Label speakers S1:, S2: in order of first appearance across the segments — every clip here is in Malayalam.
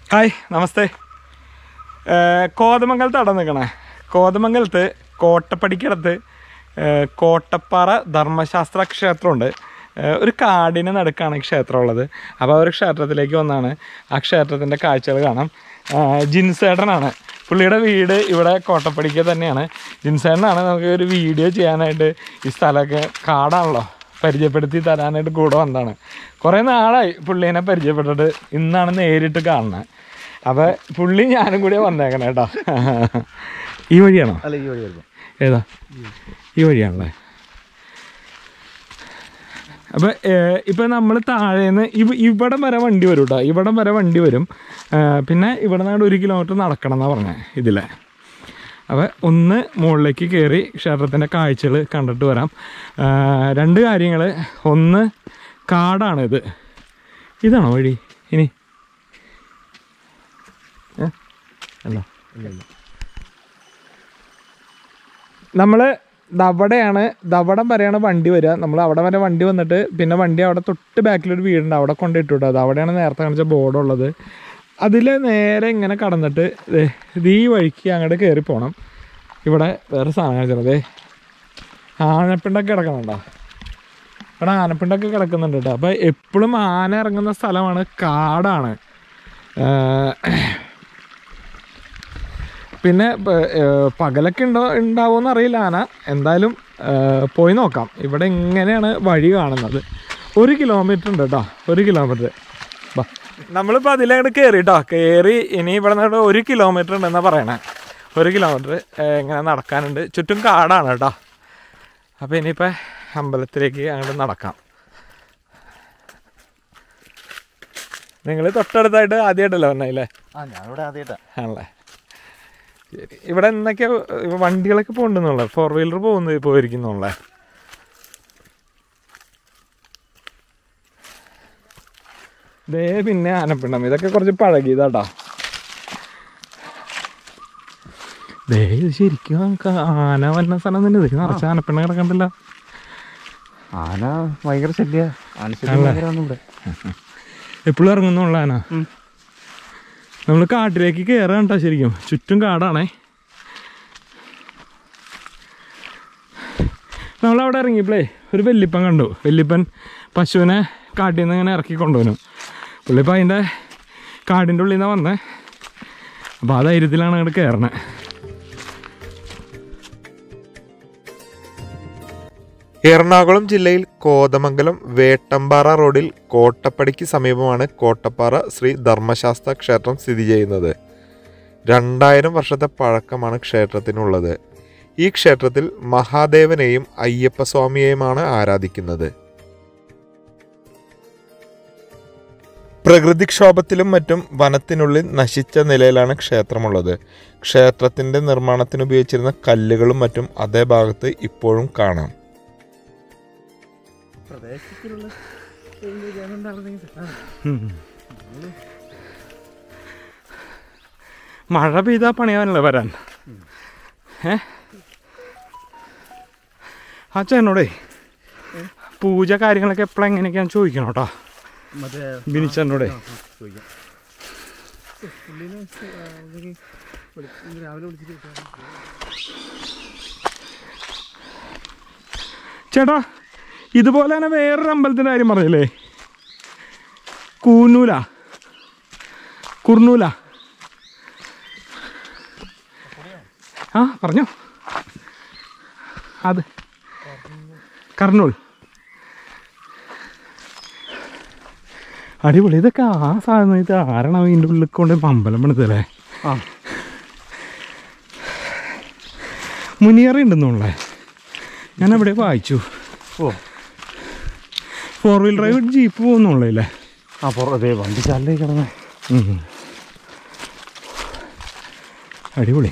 S1: ഹായ് നമസ്തേ ഏഹ് കോതമംഗലത്ത് അവിടെ നിൽക്കണേ കോതമംഗലത്ത് കോട്ടപ്പടിക്കടുത്ത് ഏഹ് കോട്ടപ്പാറ ധർമ്മശാസ്ത്ര ക്ഷേത്രമുണ്ട് ഏഹ് ഒരു കാടിന് നടുക്കാണ് ഈ ക്ഷേത്രം ഉള്ളത് അപ്പോൾ ആ ഒരു ക്ഷേത്രത്തിലേക്ക് വന്നാണ് ആ ക്ഷേത്രത്തിൻ്റെ കാഴ്ചകൾ കാണാം ഏഹ് ജിൻസേട്ടനാണ് പുള്ളിയുടെ വീട് ഇവിടെ കോട്ടപ്പടിക്ക് തന്നെയാണ് ജിൻസേട്ടനാണ് നമുക്ക് ഒരു വീഡിയോ ചെയ്യാനായിട്ട് ഈ സ്ഥലമൊക്കെ കാടാണല്ലോ പരിചയപ്പെടുത്തി തരാനായിട്ട് കൂടെ വന്നതാണ് കുറേ നാളായി പുള്ളീനെ പരിചയപ്പെട്ടിട്ട് ഇന്നാണ് നേരിട്ട് കാണുന്നത് അപ്പോൾ പുള്ളി ഞാനും കൂടി വന്നേക്കണേ കേട്ടോ ഈ വഴിയാണോ
S2: അല്ല ഈ വഴി വരുമ്പോൾ
S1: ഏതാ ഈ വഴിയാണല്ലേ അപ്പോൾ ഇപ്പം നമ്മൾ താഴേന്ന് ഇവ ഇവിടം വരെ വണ്ടി വരും കേട്ടോ ഇവിടം വരെ വണ്ടി വരും ഏ, പിന്നെ ഇവിടെ നിന്ന് ഒരു കിലോമീറ്റർ നടക്കണം എന്നാണ് പറഞ്ഞത് ഇതിലെ അപ്പോൾ ഒന്ന് മുകളിലേക്ക് കയറി ക്ഷേത്രത്തിൻ്റെ കാഴ്ചകൾ കണ്ടിട്ട് വരാം ഏ, രണ്ട് കാര്യങ്ങൾ ഒന്ന് കാടാണിത് ഇതാണോ വഴി ഇനി ഏ? അല്ല നമ്മൾ ദവടെയാണ് ദവടം വരെയാണ് വണ്ടി വരിക നമ്മൾ അവിടെ വരെ വണ്ടി വന്നിട്ട് പിന്നെ വണ്ടി അവിടെ തൊട്ട് ബാക്കിലൊരു വീടുണ്ട് അവിടെ കൊണ്ടിട്ടു കേട്ടോ അത് അവിടെയാണ് നേരത്തെ കാണിച്ച ബോർഡുള്ളത് അതിൽ നേരെ ഇങ്ങനെ കടന്നിട്ട് ദേ ഇത് ഈ വഴിക്ക് അങ്ങോട്ട് കയറി പോകണം ഇവിടെ വേറെ സാധനം കാണിച്ചത് ആനപ്പിണ്ടൊക്കെ കിടക്കുന്നുണ്ടോ ഇവിടെ ആനപ്പിണ്ടൊക്കെ കിടക്കുന്നുണ്ട് കേട്ടോ അപ്പോൾ എപ്പോഴും ആന ഇറങ്ങുന്ന സ്ഥലമാണ് കാടാണ് ഏഹ് പിന്നെ പ- ഏഹ് പകലൊക്കെ ഉണ്ടോ ഉണ്ടാവുമെന്ന് അറിയില്ല ആന എന്തായാലും ഏഹ് പോയി നോക്കാം ഇവിടെ ഇങ്ങനെയാണ് വഴി കാണുന്നത് ഒരു കിലോമീറ്റർ ഉണ്ട് കേട്ടോ ഒരു കിലോമീറ്റർ ബാ നമ്മളിപ്പോൾ അതിലങ്ങോട്ട് കയറി കേട്ടോ കയറി ഇനി ഇവിടെ നിന്ന് ഒരു കിലോമീറ്റർ ഉണ്ടെന്നാണ് പറയണേ ഒരു കിലോമീറ്റർ ഇങ്ങനെ നടക്കാനുണ്ട് ചുറ്റും കാടാണ് കേട്ടോ അപ്പോൾ ഇനിയിപ്പോൾ അമ്പലത്തിലേക്ക് അങ്ങോട്ട് നടക്കാം നിങ്ങൾ തൊട്ടടുത്തായിട്ട് ആദ്യമായിട്ടല്ലോ പറഞ്ഞല്ലേ
S2: ആ ഞാനിവിടെ ആദ്യമായിട്ടാ
S1: ആണല്ലേ ശരി ഇവിടെ എന്തൊക്കെയാ ഇവ- വണ്ടികളൊക്കെ പോകണ്ടെന്നുള്ള ഫോർ വീലർ പോകുന്നത് പോയിരിക്കുന്നുള്ളേ ദേ പിന്നെ ആനപ്പിണ്ടം ഇതൊക്കെ കുറച്ച് പഴകിയതാട്ടാ ദേ ഇത് ശരിക്കും നമുക്ക് ആന വന്ന സ്ഥലം തന്നെ ഇത് നിറച്ച് ആനപ്പിണ്ടം കിടക്കണ്ടല്ലോ
S2: ആന ഭയങ്കര ശല്യ ആന ശല്യം ഭയങ്കരമാണ് ഇവിടെ
S1: എപ്പോഴും ഇറങ്ങുന്നുള്ള ആന നമ്മൾ കാട്ടിലേക്ക് കയറാൻ കേട്ടോ ശരിക്കും ചുറ്റും കാടാണേ നമ്മളവിടെ ഇറങ്ങിയപ്പോഴേ ഒരു വെല്ലിപ്പൻ കണ്ടു വെല്ലിപ്പൻ പശുവിനെ കാട്ടിൽ നിന്ന് ഇങ്ങനെ ഇറക്കി കൊണ്ടുവന്നു പുള്ളിപ്പം അതിൻ്റെ കാടിൻ്റെ ഉള്ളിൽ നിന്നാണ് വന്നത് അപ്പോൾ ആ ധൈര്യത്തിലാണ് അങ്ങോട്ട് കയറണേ
S3: എറണാകുളം ജില്ലയിൽ കോതമംഗലം വേട്ടമ്പാറ റോഡിൽ കോട്ടപ്പടിക്ക് സമീപമാണ് കോട്ടപ്പാറ ശ്രീ ധർമ്മശാസ്ത്ര ക്ഷേത്രം സ്ഥിതി ചെയ്യുന്നത് രണ്ടായിരം വർഷത്തെ പഴക്കമാണ് ക്ഷേത്രത്തിനുള്ളത് ഈ ക്ഷേത്രത്തിൽ മഹാദേവനെയും അയ്യപ്പസ്വാമിയെയുമാണ് ആരാധിക്കുന്നത് പ്രകൃതിക്ഷോഭത്തിലും മറ്റും വനത്തിനുള്ളിൽ നശിച്ച നിലയിലാണ് ക്ഷേത്രമുള്ളത് ക്ഷേത്രത്തിന്റെ നിർമ്മാണത്തിന് ഉപയോഗിച്ചിരുന്ന കല്ലുകളും മറ്റും അതേ ഭാഗത്ത് ഇപ്പോഴും കാണാം
S2: പ്രദേശത്തിലുള്ള
S1: മഴ പെയ്താൽ പണിയാവനല്ലേ വരാൻ ഏ ആ ചേട്ടനോടേ പൂജ കാര്യങ്ങളൊക്കെ എപ്പോഴും എങ്ങനെയൊക്കെയാന്ന് ചോദിക്കണം കേട്ടോ
S2: മറ്റേ
S1: ബിനിച്ചേട്ടനോടേ
S2: ചോദിക്കാം രാവിലെ വിളിച്ചിട്ട്
S1: ചേട്ടാ ഇതുപോലെ തന്നെ വേറൊരു അമ്പലത്തിൻ്റെ കാര്യം പറഞ്ഞില്ലേ കൂനൂല കുർണൂല ആ പറഞ്ഞോ അത് കർണൂൽ അടിപൊളി ഇതൊക്കെ ആ സാധനം ഇത് ആരാണ് ഇതിൻ്റെ ഉള്ളിൽ കൊണ്ട് അമ്പലം പണിതല്ലേ
S2: ആ
S1: മുനിയറ ഉണ്ടെന്നുള്ളേ ഞാൻ അവിടെ വായിച്ചു
S2: ഓ
S1: ഫോർ വീൽ ഡ്രൈവ് ജീപ്പ് പോകുന്നുള്ളേ
S2: ആ പുറ അതെ വണ്ടി ചാലിലേക്ക് കിടന്നേ
S1: അടിപൊളി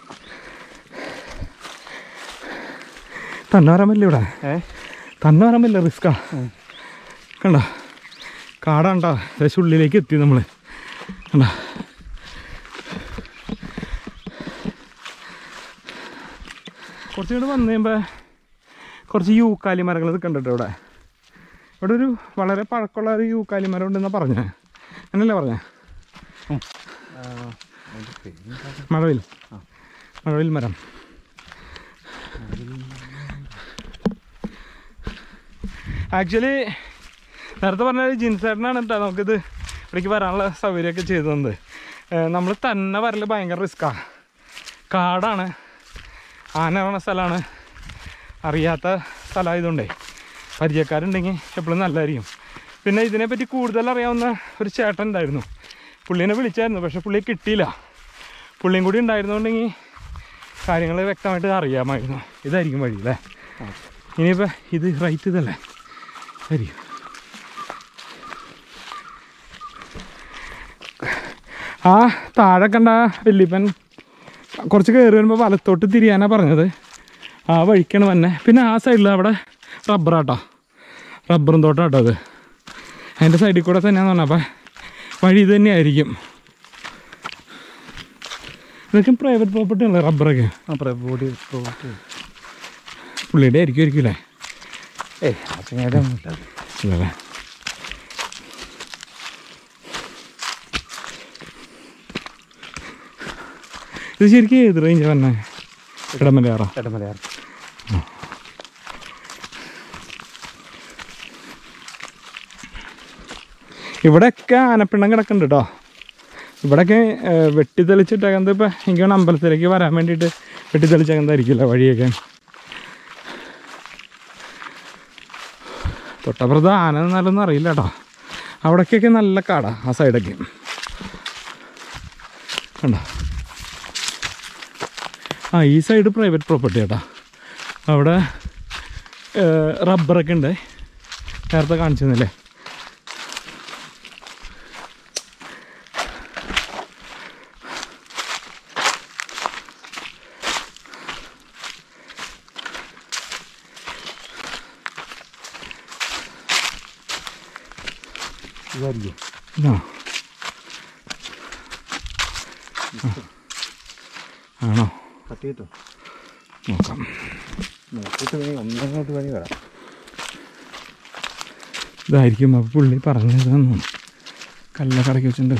S1: തന്നെ വരാൻ പറ്റില്ല ഇവിടെ
S2: ഏ
S1: തന്നെ വരാൻ പറ്റില്ല റിസ്ക്കാ കണ്ട കാടാണ്ടാ ഏകദേശം ഉള്ളിലേക്ക് എത്തി നമ്മൾ കണ്ട കുറച്ചുകൂടെ വന്നു കഴിയുമ്പോൾ കുറച്ച് യൂക്കാലി മരങ്ങൾ കണ്ടിട്ട് ഇവിടെ ഇവിടെ ഒരു വളരെ പഴക്കമുള്ള ഒരു യൂക്കാലി മരം ഉണ്ടെന്നാണ് പറഞ്ഞത് എന്നല്ലേ പറഞ്ഞേ മഴവിൽ മഴവിൽ മരം ആക്ച്വലി നേരത്തെ പറഞ്ഞ ജിൻസേട്ടനാണ് കേട്ടോ നമുക്കിത് ഇവിടേക്ക് വരാനുള്ള സൗകര്യമൊക്കെ ചെയ്തു തന്നത് നമ്മൾ തന്നെ വരൽ ഭയങ്കര റിസ്ക്കാണ് കാടാണ് ആന പറഞ്ഞ സ്ഥലമാണ് അറിയാത്ത സ്ഥലമായതുകൊണ്ടേ പരിചയക്കാരുണ്ടെങ്കിൽ എപ്പോഴും നല്ലതായിരിക്കും പിന്നെ ഇതിനെപ്പറ്റി കൂടുതൽ അറിയാവുന്ന ഒരു ചേട്ടൻ ഉണ്ടായിരുന്നു പുള്ളീനെ വിളിച്ചായിരുന്നു പക്ഷെ പുള്ളിയെ കിട്ടിയില്ല പുള്ളിയും കൂടി ഉണ്ടായിരുന്നുണ്ടെങ്കിൽ കാര്യങ്ങൾ വ്യക്തമായിട്ട് അറിയാമായിരുന്നു ഇതായിരിക്കും വഴി അല്ലേ ഇനിയിപ്പോൾ ഇത് റൈറ്റ് ഇതല്ലേ ശരി ആ താഴെ കണ്ട വല്യപ്പൻ കുറച്ച് കയറി വരുമ്പോൾ വലത്തോട്ട് തിരിയാനാണ് പറഞ്ഞത് ആ വഴിക്കാണ് വന്നെ പിന്നെ ആ സൈഡിൽ അവിടെ റബ്ബറാട്ടോ റബ്ബറും തോട്ടാട്ടോ അത് അതിൻ്റെ സൈഡിൽ കൂടെ തന്നെയാന്ന് പറഞ്ഞാൽ അപ്പം വഴി ഇത് തന്നെയായിരിക്കും ഇതൊക്കെ പ്രൈവറ്റ് പ്രോപ്പർട്ടി അല്ലേ റബ്ബറൊക്കെ
S2: ആ പ്രബോഡി പ്രബോഡി
S1: പുള്ളിയുടെ ആയിരിക്കും ആയിരിക്കില്ലേ
S2: ഏയ് അങ്ങനെ ഒന്നുമില്ല
S1: ഇല്ലല്ലേ ഇത് ശരിക്കും ഏത് റേഞ്ച് പറഞ്ഞേ ഇടമലയാറോ
S2: ഇടമലയാർ
S1: ഇവിടെയൊക്കെ ആനപ്പിണ്ണം കിടക്കുന്നുണ്ട് കേട്ടോ ഇവിടെയൊക്കെ ഏഹ്, വെട്ടിത്തെളിച്ചിട്ടേക്കുന്നത് ഇപ്പം എനിക്ക് വേണം അമ്പലത്തിലേക്ക് വരാൻ വേണ്ടിയിട്ട് വെട്ടിത്തെളിച്ചേക്കുന്നതായിരിക്കില്ല വഴിയൊക്കെ തൊട്ടപ്പുറത്ത് ആന നിന്നാലൊന്നും അറിയില്ല കേട്ടോ അവിടേക്കൊക്കെ നല്ല കാടാ ആ സൈഡൊക്കെ കണ്ടോ ആ ഈ സൈഡ് പ്രൈവറ്റ് പ്രോപ്പർട്ടി കേട്ടോ അവിടെ ഏഹ്, റബ്ബറൊക്കെ ഉണ്ട് നേരത്തെ കാണിച്ചിരുന്നില്ലേ
S2: ഇതായിരിക്കും
S1: ഇതാ ആണോ
S2: കട്ട് ചെയ്തോ
S1: നോക്കാം
S2: നോക്കിയിട്ട് നീ ഒന്നങ്ങോട്ട് പണി വരാം
S1: ഇതായിരിക്കും അപ്പോൾ പുള്ളി പറഞ്ഞതെന്നു കല്ല കടക്കി വെച്ചിട്ടുണ്ട്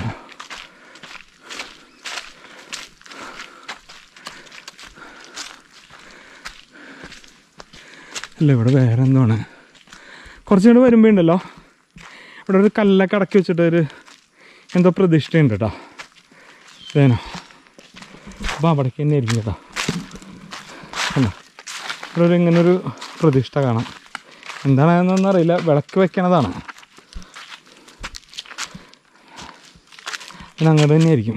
S1: അല്ല ഇവിടെ വേറെ എന്താണ് കുറച്ചുകൂടെ വരുമ്പോൾ ഉണ്ടല്ലോ ഇവിടെ ഒരു കല്ലൊക്കെ അടക്കി വെച്ചിട്ട് ഒരു എന്തോ പ്രതിഷ്ഠയുണ്ട് കേട്ടോ വേനോ അപ്പോൾ അവിടേക്ക് തന്നെ ആയിരിക്കും കേട്ടോ കണ്ടോ ഇവിടെ ഒരു ഇങ്ങനെ ഒരു പ്രതിഷ്ഠ കാണാം എന്താണെന്നൊന്നും അറിയില്ല വിളക്ക് വെക്കണതാണ് പിന്നെ അങ്ങോട്ട് തന്നെയായിരിക്കും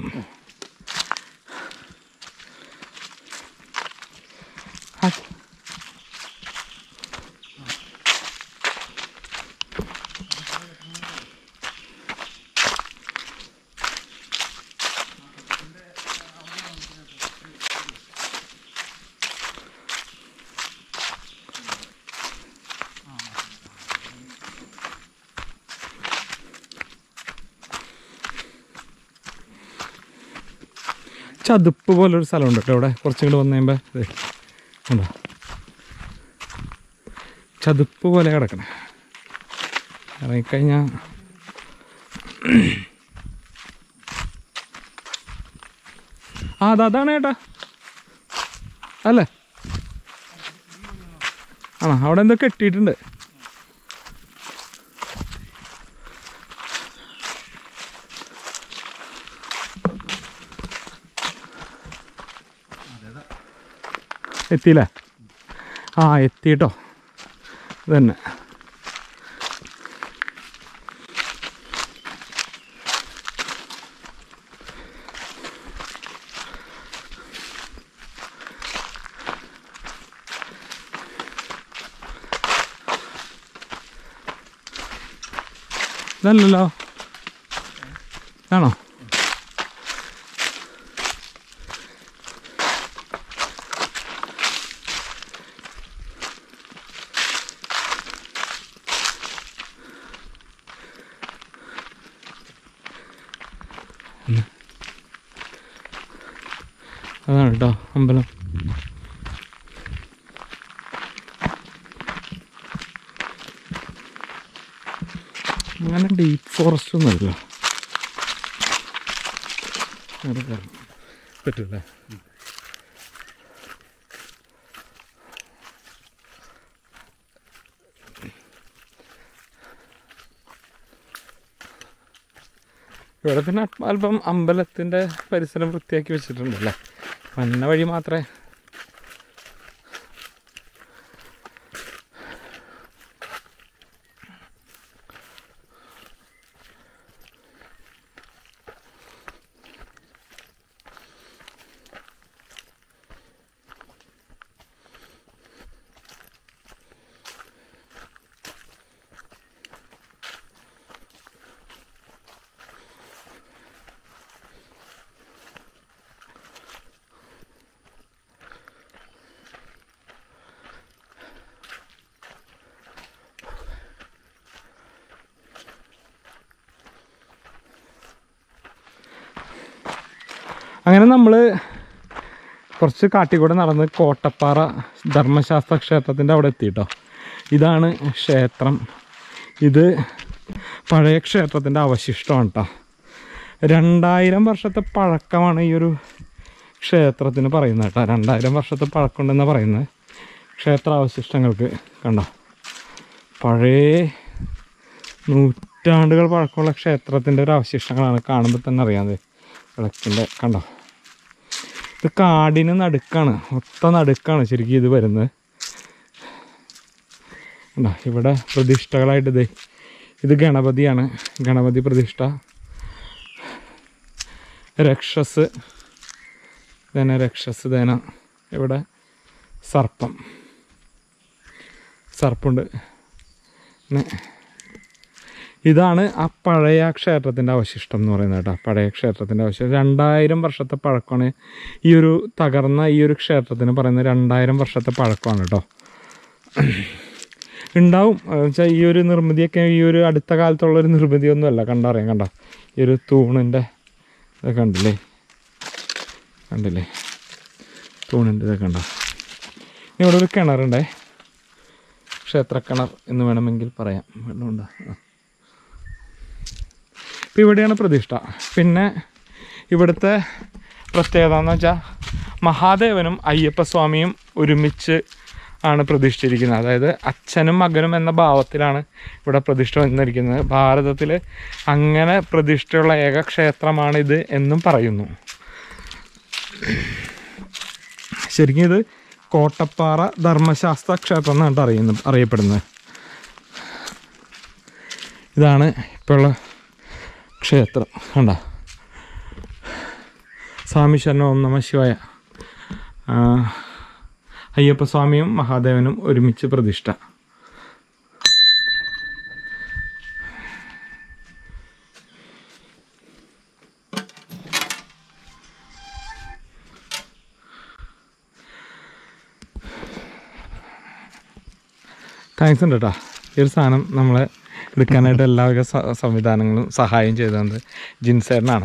S1: ആ, ചതുപ്പ് പോലൊരു സ്ഥലമുണ്ട് കേട്ടോ ഇവിടെ കുറച്ചും കൂടെ വന്നു കഴിയുമ്പോൾ ഇതേ കണ്ടോ ചതുപ്പ് പോലെ കിടക്കണേ ഇറങ്ങിക്കഴിഞ്ഞാൽ ആ അത് അതാണ് ചേട്ടാ അല്ലേ ആണോ അവിടെ എന്തോ കെട്ടിയിട്ടുണ്ട് എത്തിയില്ലേ ആ എത്തിട്ടോ തന്നെ ഇതല്ലല്ലോ ആണോ അതാണ് കേട്ടോ അമ്പലം അങ്ങനെ ഡീപ്പ് ഫോറസ്റ്റ് ഒന്നുമല്ല അങ്ങനെ കയറാം പറ്റൂല്ലേ ഇവിടെ പിന്നെ അല്പം അമ്പലത്തിൻ്റെ പരിസരം വൃത്തിയാക്കി വെച്ചിട്ടുണ്ടല്ലേ വന്ന വഴി മാത്രമേ അങ്ങനെ നമ്മൾ കുറച്ച് കാട്ടിക്കൂടെ നടന്ന് കോട്ടപ്പാറ ധർമ്മശാസ്ത്ര ക്ഷേത്രത്തിൻ്റെ അവിടെ എത്തിയിട്ടോ ഇതാണ് ക്ഷേത്രം ഇത് പഴയ ക്ഷേത്രത്തിൻ്റെ അവശിഷ്ടമാണ് കേട്ടോ രണ്ടായിരം വർഷത്തെ പഴക്കമാണ് ഈ ഒരു ക്ഷേത്രത്തിന് പറയുന്നത് കേട്ടോ രണ്ടായിരം വർഷത്തെ പഴക്കമുണ്ടെന്ന് പറയുന്നത് ക്ഷേത്രാവശിഷ്ടങ്ങൾക്ക് കണ്ടോ പഴയ നൂറ്റാണ്ടുകൾ പഴക്കമുള്ള ക്ഷേത്രത്തിൻ്റെ ഒരു അവശിഷ്ടങ്ങളാണ് കാണുമ്പോൾ തന്നെ അറിയാതെ വിളക്കിൻ്റെ കണ്ടോ ഇത് കാടിന് നടുക്കാണ് ഒത്ത നടുക്കാണ് ശരിക്കും ഇത് വരുന്നത് കണ്ടോ ഇവിടെ പ്രതിഷ്ഠകളായിട്ട് ഇതേ ഇത് ഗണപതിയാണ് ഗണപതി പ്രതിഷ്ഠ രക്ഷസ് ധന രക്ഷസ് ധന ഇവിടെ സർപ്പം സർപ്പുണ്ട് പിന്നെ ഇതാണ് ആ പഴയ ക്ഷേത്രത്തിൻ്റെ അവശിഷ്ടം എന്ന് പറയുന്നത് കേട്ടോ പഴയ ക്ഷേത്രത്തിൻ്റെ അവശിഷ്ടം രണ്ടായിരം വർഷത്തെ പഴക്കമാണ് ഈ ഒരു തകർന്ന ഈ ഒരു ക്ഷേത്രത്തിന് പറയുന്നത് രണ്ടായിരം വർഷത്തെ പഴക്കമാണ് കേട്ടോ ഉണ്ടാവും വെച്ചാൽ ഈ ഒരു നിർമ്മിതിയൊക്കെ ഈ ഒരു അടുത്ത കാലത്തുള്ള ഒരു നിർമ്മിതിയൊന്നുമല്ല കണ്ടറിയാം കണ്ടോ ഈ ഒരു തൂണിൻ്റെ ഇതൊക്കെ കണ്ടില്ലേ കണ്ടില്ലേ തൂണിൻ്റെ ഇതൊക്കെ കണ്ടോ ഇനി ഇവിടെ ഒരു കിണറുണ്ടേ ക്ഷേത്രക്കിണർ എന്ന് വേണമെങ്കിൽ പറയാം വെള്ളമുണ്ടോ ആ ഇപ്പം ഇവിടെയാണ് പ്രതിഷ്ഠ പിന്നെ ഇവിടുത്തെ പ്രത്യേകത എന്ന് വെച്ചാൽ മഹാദേവനും അയ്യപ്പസ്വാമിയും ഒരുമിച്ച് ആണ് പ്രതിഷ്ഠിച്ചിരിക്കുന്നത് അതായത് അച്ഛനും മകനും എന്ന ഭാവത്തിലാണ് ഇവിടെ പ്രതിഷ്ഠ വന്നിരിക്കുന്നത് ഭാരതത്തിൽ അങ്ങനെ പ്രതിഷ്ഠയുള്ള ഏക ക്ഷേത്രമാണിത് എന്നും പറയുന്നു ശരിക്കും ഇത് കോട്ടപ്പാറ ധർമ്മശാസ്ത്ര ക്ഷേത്രം എന്നാണ് അറിയുന്നത് അറിയപ്പെടുന്നത് ഇതാണ് ഇപ്പോഴുള്ള ക്ഷേത്രം കണ്ട സ്വാമി ശരണം ഓം നമ ശിവായ ആ, അയ്യപ്പസ്വാമിയും മഹാദേവനും ഒരുമിച്ച് പ്രതിഷ്ഠ താങ്ക്സ് ഉണ്ട് കേട്ടോ ഈ ഒരു സാധനം നമ്മളെ എടുക്കാനായിട്ട് എല്ലാവിധ സ- സംവിധാനങ്ങളും സഹായം ചെയ്തത് ജിൻസേട്ടനാണ്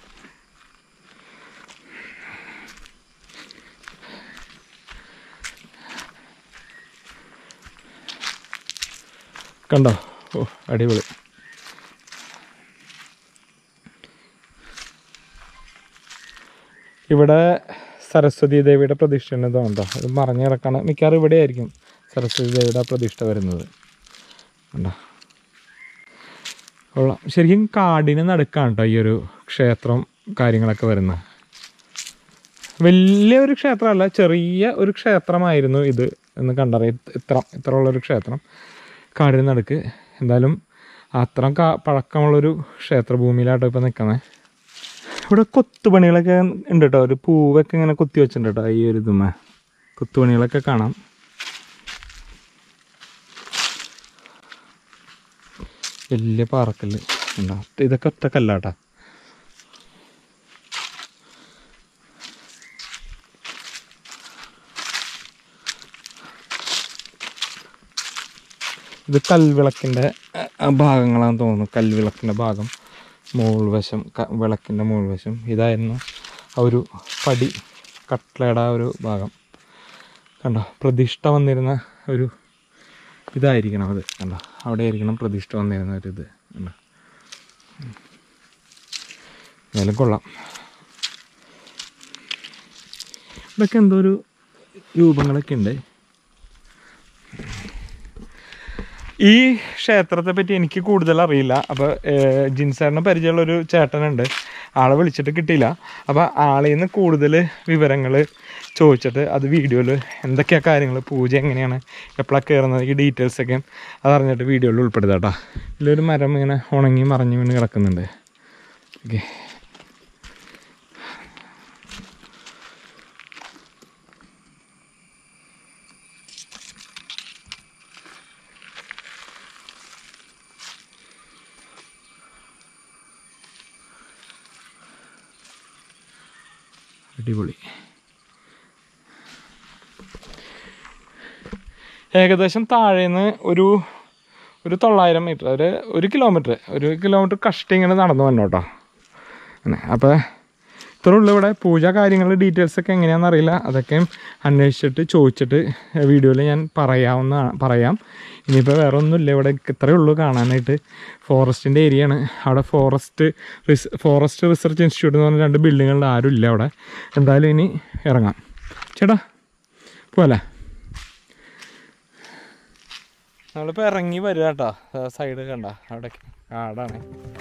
S1: കണ്ടോ ഓ അടിപൊളി ഇവിടെ സരസ്വതി ദേവിയുടെ പ്രതിഷ്ഠ ഉണ്ടോ ഇത് മറഞ്ഞു കിടക്കാണ് മിക്കവാറും ഇവിടെ ആയിരിക്കും സരസ്വതി ദേവിയുടെ പ്രതിഷ്ഠ വരുന്നത് കണ്ടോ കൊള്ളാം ശരിക്കും കാടിന് നടുക്കാണ് കേട്ടോ ഈ ഒരു ക്ഷേത്രം കാര്യങ്ങളൊക്കെ വരുന്നത് വലിയ ഒരു ക്ഷേത്രമല്ല ചെറിയ ഒരു ക്ഷേത്രമായിരുന്നു ഇത് എന്ന് കണ്ടറിയാം ഇത്ര ഇത്ര ഉള്ളൊരു ക്ഷേത്രം കാടിന് നടുക്ക് എന്തായാലും അത്ര കാ പഴക്കമുള്ളൊരു ക്ഷേത്രഭൂമിയിലാട്ടോ ഇപ്പോൾ നിൽക്കുന്നത് ഇവിടെ കൊത്തുപണികളൊക്കെ ഉണ്ട് കേട്ടോ ഒരു പൂവൊക്കെ ഇങ്ങനെ കുത്തി വെച്ചിട്ടുണ്ട് കേട്ടോ ഈ ഒരു ഇതുമേ കൊത്തുപണികളൊക്കെ കാണാം വലിയ പാറക്കല്ല് ഉണ്ടോ ഇതൊക്കെ ഒറ്റ കല്ലാട്ടാ ഇത് കൽവിളക്കിൻ്റെ ഭാഗങ്ങളാണെന്ന് തോന്നുന്നു കൽവിളക്കിൻ്റെ ഭാഗം മുകൾ വശം ക- വിളക്കിൻ്റെ മുകൾ വശം ഇതായിരുന്നു ആ ഒരു പടി കട്ട്ലയുടെ ആ ഒരു ഭാഗം കണ്ടോ പ്രതിഷ്ഠ വന്നിരുന്ന ഒരു ഇതായിരിക്കണം അത് കണ്ടോ അവിടെ ആയിരിക്കണം പ്രതിഷ്ഠ വന്നിരുന്ന ഒരു ഇത് കണ്ടോ എന്തായാലും കൊള്ളാം ഇവിടെയൊക്കെ എന്തോ ഒരു രൂപങ്ങളൊക്കെ ഉണ്ട് ഈ ക്ഷേത്രത്തെ പറ്റി എനിക്ക് കൂടുതൽ അറിയില്ല അപ്പോൾ ജിൻസാറിന് പരിചയമുള്ള ഒരു ചേട്ടനുണ്ട് ആളെ വിളിച്ചിട്ട് കിട്ടിയില്ല അപ്പോൾ ആളിൽ നിന്ന് കൂടുതൽ വിവരങ്ങൾ ചോദിച്ചിട്ട് അത് വീഡിയോയിൽ എന്തൊക്കെയാണ് കാര്യങ്ങൾ പൂജ എങ്ങനെയാണ് എപ്പോഴാണ് കയറുന്നത് ഈ ഡീറ്റെയിൽസൊക്കെ അതറിഞ്ഞിട്ട് വീഡിയോയിൽ ഉൾപ്പെടുത്താം കേട്ടോ ഇതിലൊരു മരം ഇങ്ങനെ ഉണങ്ങി മറിഞ്ഞ് വീണ് കിടക്കുന്നുണ്ട് ഓക്കെ അടിപൊളി ഏകദേശം താഴേന്ന് ഒരു ഒരു തൊള്ളായിരം മീറ്റർ ഒരു ഒരു കിലോമീറ്റർ ഒരു കിലോമീറ്റർ കഷ്ടി ഇങ്ങനെ നടന്നു വന്നു കേട്ടോ അങ്ങനെ അപ്പോൾ ഇത്രേ ഉള്ളൂ ഇവിടെ പൂജ കാര്യങ്ങൾ ഡീറ്റെയിൽസ് ഒക്കെ എങ്ങനെയാണെന്ന് അറിയില്ല അതൊക്കെ അന്വേഷിച്ചിട്ട് ചോദിച്ചിട്ട് വീഡിയോയിൽ ഞാൻ പറയാവുന്ന പറയാം ഇനിയിപ്പോൾ വേറെ ഒന്നുമില്ല ഇവിടെ ഇത്രയേ ഉള്ളൂ കാണാനായിട്ട് ഫോറസ്റ്റിൻ്റെ ഏരിയയാണ് അവിടെ forest res forest research institute എന്ന് പറഞ്ഞ രണ്ട് ബിൽഡിങ്ങുകളുടെ ആരും ഇല്ല അവിടെ എന്തായാലും ഇനി ഇറങ്ങാം ചേട്ടാ പോവല്ലേ നമ്മളിപ്പോൾ ഇറങ്ങി വരിക കേട്ടോ സൈഡ് കണ്ട അവിടെ കാടാണ്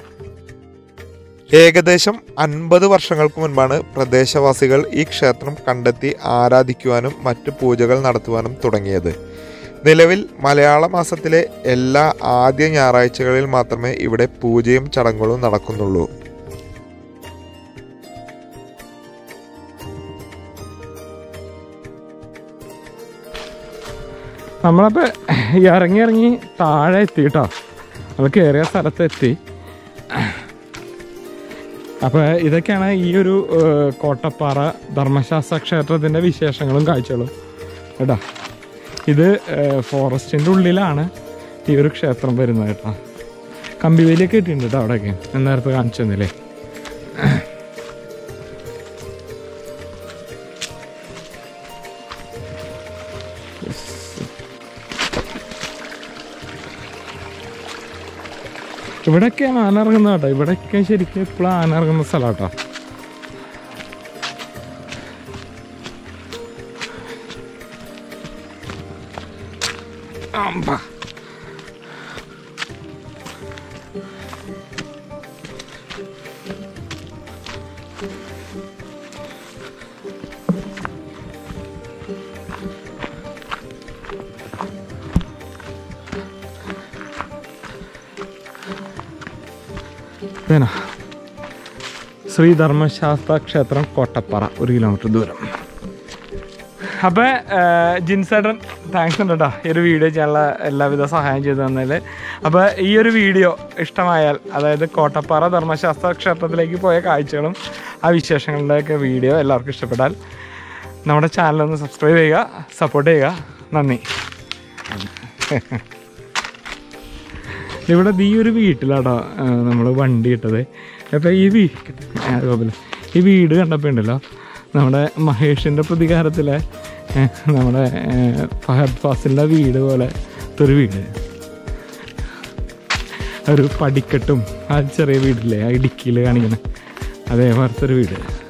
S3: ഏകദേശം അൻപത് വർഷങ്ങൾക്ക് മുൻപാണ് പ്രദേശവാസികൾ ഈ ക്ഷേത്രം കണ്ടെത്തി ആരാധിക്കുവാനും മറ്റു പൂജകൾ നടത്തുവാനും തുടങ്ങിയത് നിലവിൽ മലയാള മാസത്തിലെ എല്ലാ ആദ്യ ഞായറാഴ്ചകളിൽ മാത്രമേ ഇവിടെ പൂജയും ചടങ്ങുകളും നടക്കുന്നുള്ളൂ
S1: നമ്മളപ്പോൾ ഇറങ്ങി ഇറങ്ങി താഴെ എത്തി കേട്ടോ നമ്മൾ കയറിയ സ്ഥലത്ത് എത്തി അപ്പോൾ ഇതൊക്കെയാണ് ഈ ഒരു ഏഹ്, കോട്ടപ്പാറ ധർമ്മശാസ്ത്ര ക്ഷേത്രത്തിൻ്റെ വിശേഷങ്ങളും കാഴ്ചകളും കേട്ടോ ഇത് ഫോറസ്റ്റിൻ്റെ ഉള്ളിലാണ് ഈ ഒരു ക്ഷേത്രം വരുന്നത് കേട്ടോ കമ്പിവേലിയൊക്കെ ഇട്ടിട്ടുണ്ട് കേട്ടോ അവിടെയൊക്കെ ഞാൻ നേരത്തെ കാണിച്ചു തന്നില്ലേ ഇവിടെയൊക്കെയാണ് ആന ഇറങ്ങുന്നത് കേട്ടോ ഇവിടെയൊക്കെ ശരിക്കും എപ്പോഴും ആന ഇറങ്ങുന്ന സ്ഥലം കേട്ടോ അമ്പ. ഇതേനാ ശ്രീ ധർമ്മശാസ്ത്ര ക്ഷേത്രം കോട്ടപ്പാറ ഒരു കിലോമീറ്റർ ദൂരം അപ്പോൾ ജിൻസേട്ടൻ താങ്ക്സ് ഉണ്ട് കേട്ടോ ഈ ഒരു വീഡിയോ ചെയ്യാനുള്ള എല്ലാവിധ സഹായം ചെയ്തു തന്നതിൽ അപ്പോൾ ഈ ഒരു വീഡിയോ ഇഷ്ടമായാൽ അതായത് കോട്ടപ്പാറ ധർമ്മശാസ്ത്ര ക്ഷേത്രത്തിലേക്ക് പോയ കാഴ്ചകളും ആ വിശേഷങ്ങളുടെയൊക്കെ വീഡിയോ എല്ലാവർക്കും ഇഷ്ടപ്പെട്ടാൽ നമ്മുടെ ചാനലൊന്ന് സബ്സ്ക്രൈബ് ചെയ്യുക സപ്പോർട്ട് ചെയ്യുക നന്ദി ഇവിടെ ഈ ഒരു വീട്ടിലാട്ടോ നമ്മൾ വണ്ടി ഇട്ടത് അപ്പോൾ ഈ വീ ആ, കുഴപ്പമില്ല. ഈ വീട് കണ്ടപ്പോൾ ഉണ്ടല്ലോ നമ്മുടെ മഹേഷിൻ്റെ പ്രതികാരത്തിലെ ഏ, നമ്മുടെ ഏ, ഫഹദ് ഫാസിലിൻ്റെ വീട് പോലെ ഒരു വീട് ഒരു പടിക്കെട്ടും ആ ചെറിയ വീടില്ലേ ആ ഇടുക്കിയിൽ കാണിക്കുന്നത് അതേപോലത്തെ ഒരു വീട്